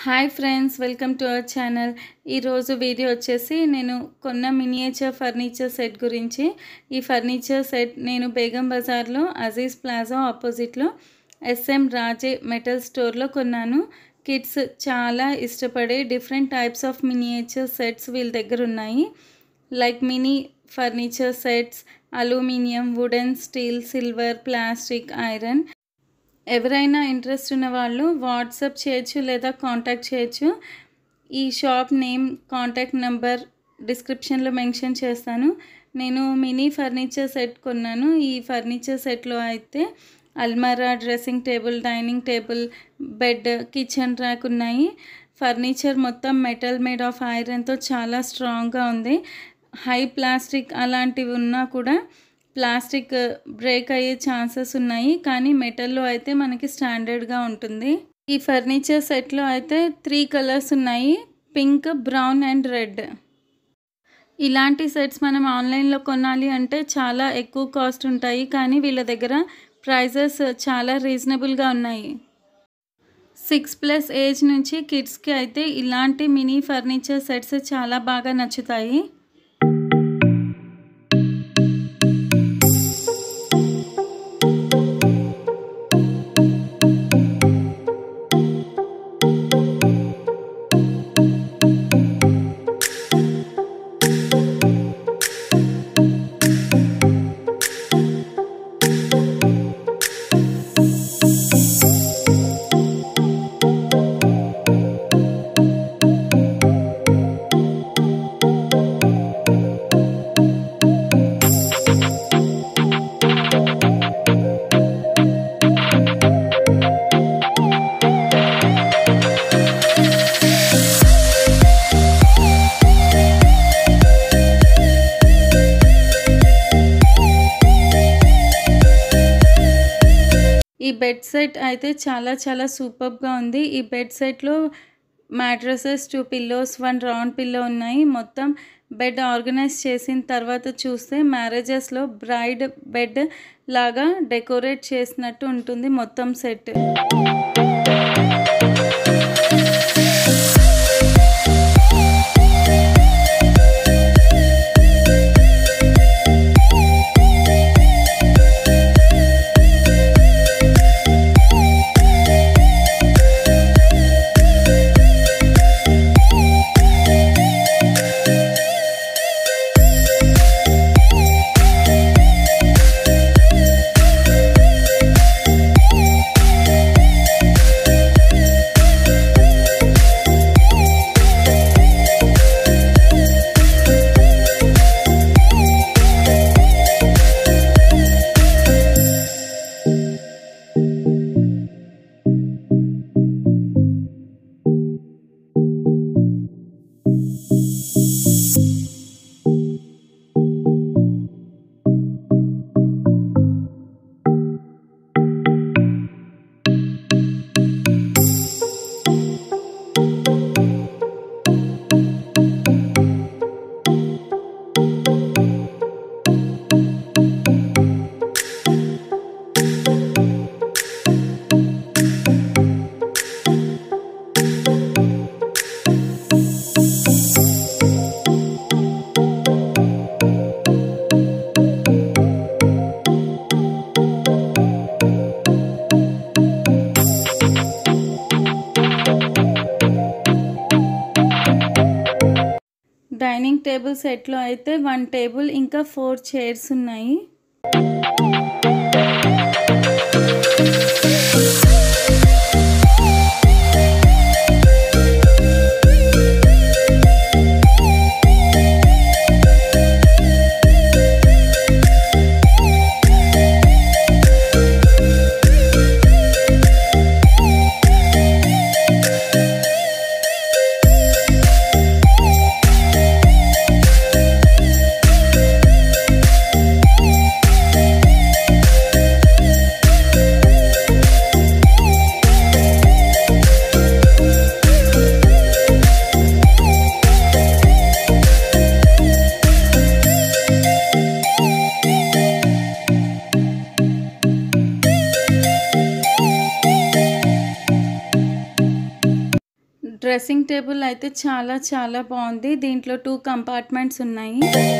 hi friends welcome to our channel ఈరోజు video వచ్చేసి నేను కొన్న మినియేచర్ ఫర్నిచర్ సెట్ గురించి ఈ ఫర్నిచర్ సెట్ నేను బేగం బజార్లో అజీజ్ ప్లాజా ఆపోజిట్లో ఎస్ఎం రాజే మెటల్ స్టోర్లో కొన్నాను కిడ్స్ చాలా ఇష్టపడే different types of miniature sets వీళ్ళ దగ్గర ఉన్నాయి like mini furniture sets aluminium wooden steel silver plastic iron ఎవరైనా ఇంట్రెస్ట్ ఉన్న వాళ్ళు వాట్సాప్ చేయొచ్చు లేదా కాంటాక్ట్ చేయొచ్చు ఈ షాప్ నేమ్ కాంటాక్ట్ నెంబర్ డిస్క్రిప్షన్లో మెన్షన్ చేస్తాను నేను మినీ ఫర్నిచర్ సెట్ కొన్నాను ఈ ఫర్నిచర్ సెట్లో అయితే అల్మారా dressing table dining table bed kitchen rack ఉన్నాయి ఫర్నిచర్ మొత్తం మెటల్ మేడ్ ఆఫ్ ఐరన్తో చాలా స్ట్రాంగ్గా ఉంది హై ప్లాస్టిక్ అలాంటివి ఉన్నా కూడా ప్లాస్టిక్ బ్రేక్ అయ్యే ఛాన్సెస్ ఉన్నాయి కానీ మెటల్లో అయితే మనకి స్టాండర్డ్గా ఉంటుంది ఈ ఫర్నిచర్ సెట్లో అయితే త్రీ కలర్స్ ఉన్నాయి పింక్ బ్రౌన్ అండ్ రెడ్ ఇలాంటి సెట్స్ మనం ఆన్లైన్లో కొనాలి అంటే చాలా ఎక్కువ కాస్ట్ ఉంటాయి కానీ వీళ్ళ దగ్గర ప్రైజెస్ చాలా రీజనబుల్గా ఉన్నాయి సిక్స్ ప్లస్ ఏజ్ నుంచి కిడ్స్కి అయితే ఇలాంటి మినీ ఫర్నిచర్ సెట్స్ చాలా బాగా నచ్చుతాయి ఈ బెడ్ సెట్ అయితే చాలా చాలా సూపర్గా ఉంది ఈ బెడ్ సెట్లో mattresses two pillows one round pillow ఉన్నాయి మొత్తం బెడ్ ఆర్గనైజ్ చేసిన తర్వాత చూస్తే మ్యారేజెస్లో బ్రైడ్ బెడ్ లాగా డెకరేట్ చేసినట్టు ఉంటుంది మొత్తం సెట్ డైనింగ్ టేబుల్ సెట్లో అయితే వన్ టేబుల్ ఇంకా ఫోర్ చైర్స్ ఉన్నాయి డ్రెస్సింగ్ టేబుల్ అయితే చాలా చాలా బాగుంది దీంట్లో టూ కంపార్ట్మెంట్స్ ఉన్నాయి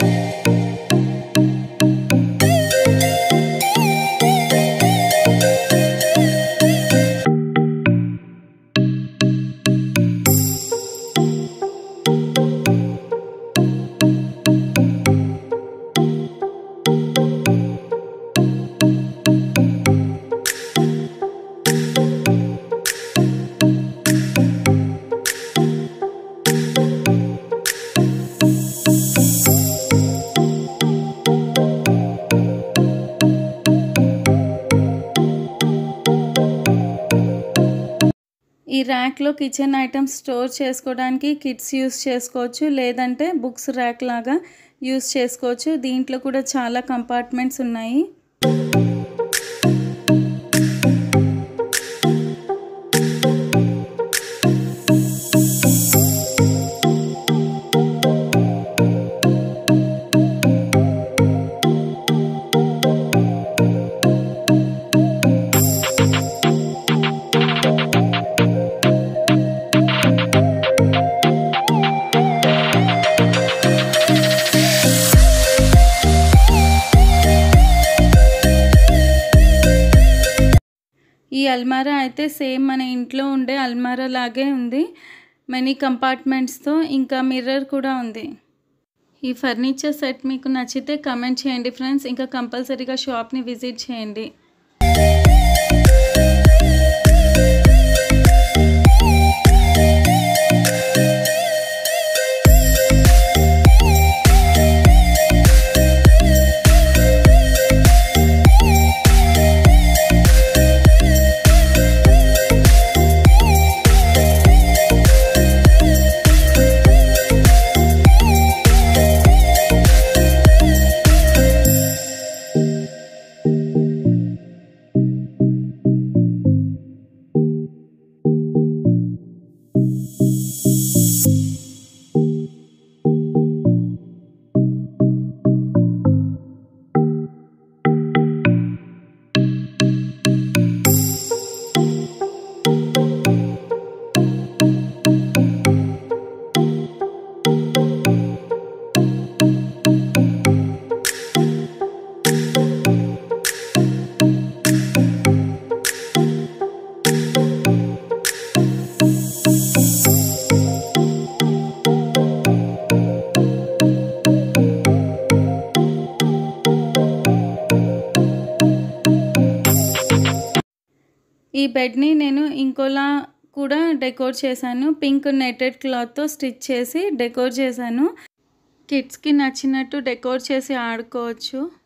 ఈ ర్యాక్లో కిచెన్ ఐటమ్స్ స్టోర్ చేసుకోవడానికి కిట్స్ యూస్ చేసుకోవచ్చు లేదంటే బుక్స్ ర్యాక్ లాగా యూస్ చేసుకోవచ్చు దీంట్లో కూడా చాలా కంపార్ట్మెంట్స్ ఉన్నాయి ఈ అల్మారా అయితే సేమ్ మన ఇంట్లో ఉండే అల్మారా లాగే ఉంది మెనీ కంపార్ట్మెంట్స్తో ఇంకా మిర్రర్ కూడా ఉంది ఈ ఫర్నిచర్ సెట్ మీకు నచ్చితే కమెంట్ చేయండి ఫ్రెండ్స్ ఇంకా కంపల్సరీగా షాప్ని విజిట్ చేయండి ఈ బెడ్ని నేను ఇంకోలా కూడా డెకోర్ చేశాను పింక్ నెటెడ్ క్లాత్తో స్టిచ్ చేసి డెకోర్ చేశాను కిడ్స్కి నచ్చినట్టు డెకోర్ చేసి ఆడుకోవచ్చు